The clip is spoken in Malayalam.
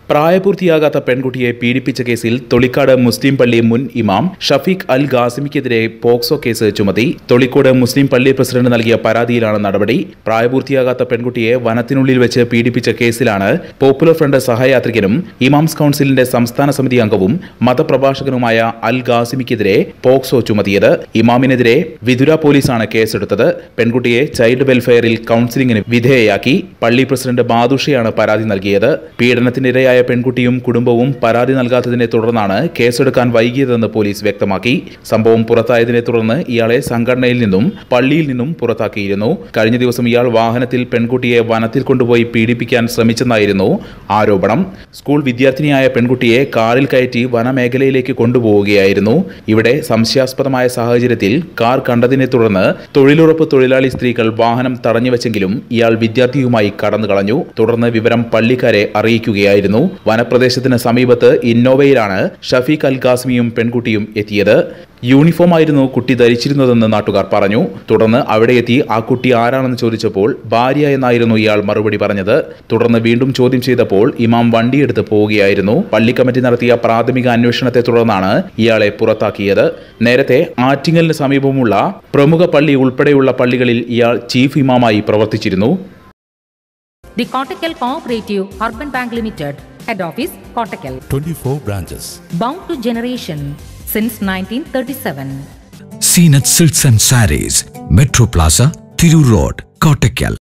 പ്രായപൂർത്തിയാകാത്ത പെൺകുട്ടിയെ പീഡിപ്പിച്ച കേസിൽ തൊളിക്കാട് മുസ്ലിം പള്ളി മുൻ ഇമാം ഷഫീഖ് അൽ ഗാസിമിക്കെതിരെ പോക്സോ കേസ് ചുമത്തി തൊളിക്കോട് മുസ്ലിം പള്ളി പ്രസിഡന്റ് നൽകിയ പരാതിയിലാണ് നടപടി പ്രായപൂർത്തിയാകാത്ത പെൺകുട്ടിയെ വനത്തിനുള്ളിൽ വെച്ച് പീഡിപ്പിച്ച കേസിലാണ് പോപ്പുലർ ഫ്രണ്ട് സഹയാത്രികനും ഇമാംസ് കൌൺസിലിന്റെ സംസ്ഥാന സമിതി അംഗവും മതപ്രഭാഷകനുമായ അൽ ഗാസിമിക്കെതിരെ പോക്സോ ചുമത്തിയത് ഇമാമിനെതിരെ വിതുര പോലീസാണ് കേസെടുത്തത് പെൺകുട്ടിയെ ചൈൽഡ് വെൽഫെയറിൽ കൌൺസിലിംഗിന് വിധേയയാക്കി പള്ളി പ്രസിഡന്റ് ബാദുഷയാണ് പരാതി നൽകിയത് പീഡനത്തിനിരയായ പെൺകുട്ടിയും കുടുംബവും പരാതി നൽകാത്തതിനെ തുടർന്നാണ് കേസെടുക്കാൻ വൈകിയതെന്ന് പോലീസ് വ്യക്തമാക്കി സംഭവം പുറത്തായതിനെ തുടർന്ന് ഇയാളെ സംഘടനയിൽ നിന്നും പള്ളിയിൽ നിന്നും പുറത്താക്കിയിരുന്നു കഴിഞ്ഞ ദിവസം ഇയാൾ വാഹനത്തിൽ പെൺകുട്ടിയെ വനത്തിൽ കൊണ്ടുപോയി പീഡിപ്പിക്കാൻ ശ്രമിച്ചെന്നായിരുന്നു ആരോപണം സ്കൂൾ വിദ്യാർത്ഥിനിയായ പെൺകുട്ടിയെ കാറിൽ കയറ്റി വനമേഖലയിലേക്ക് കൊണ്ടുപോവുകയായിരുന്നു ഇവിടെ സംശയാസ്പദമായ സാഹചര്യത്തിൽ കാർ കണ്ടതിനെ തുടർന്ന് തൊഴിലുറപ്പ് തൊഴിലാളി സ്ത്രീകൾ വാഹനം തടഞ്ഞുവെച്ചെങ്കിലും ഇയാൾ വിദ്യാർത്ഥിയുമായി കടന്നു കളഞ്ഞു തുടർന്ന് വിവരം പള്ളിക്കാരെ അറിയിക്കുകയായിരുന്നു വനപ്രദേശത്തിന് സമീപത്ത് ഇന്നോവയിലാണ് ഷഫീഖ് അൽ ഖാസ്മിയും പെൺകുട്ടിയും എത്തിയത് യൂണിഫോം ആയിരുന്നു കുട്ടി ധരിച്ചിരുന്നതെന്ന് നാട്ടുകാർ പറഞ്ഞു തുടർന്ന് അവിടെ എത്തി ആ കുട്ടി ആരാണെന്ന് ചോദിച്ചപ്പോൾ ഭാര്യ എന്നായിരുന്നു ഇയാൾ മറുപടി പറഞ്ഞത് തുടർന്ന് വീണ്ടും ചോദ്യം ചെയ്തപ്പോൾ ഇമാം വണ്ടിയെടുത്ത് പോവുകയായിരുന്നു പള്ളി കമ്മിറ്റി നടത്തിയ പ്രാഥമിക അന്വേഷണത്തെ തുടർന്നാണ് ഇയാളെ പുറത്താക്കിയത് നേരത്തെ ആറ്റിങ്ങലിന് സമീപമുള്ള പ്രമുഖ പള്ളി ഉൾപ്പെടെയുള്ള പള്ളികളിൽ ഇയാൾ ചീഫ് ഇമാമായി പ്രവർത്തിച്ചിരുന്നു The Kottakkal Cooperative Urban Bank Limited, Head Office, Kottakkal. 24 branches. Bound to generation since 1937. Seen at Silks and Saris, Metro Plaza, Thiru Road, Kottakkal.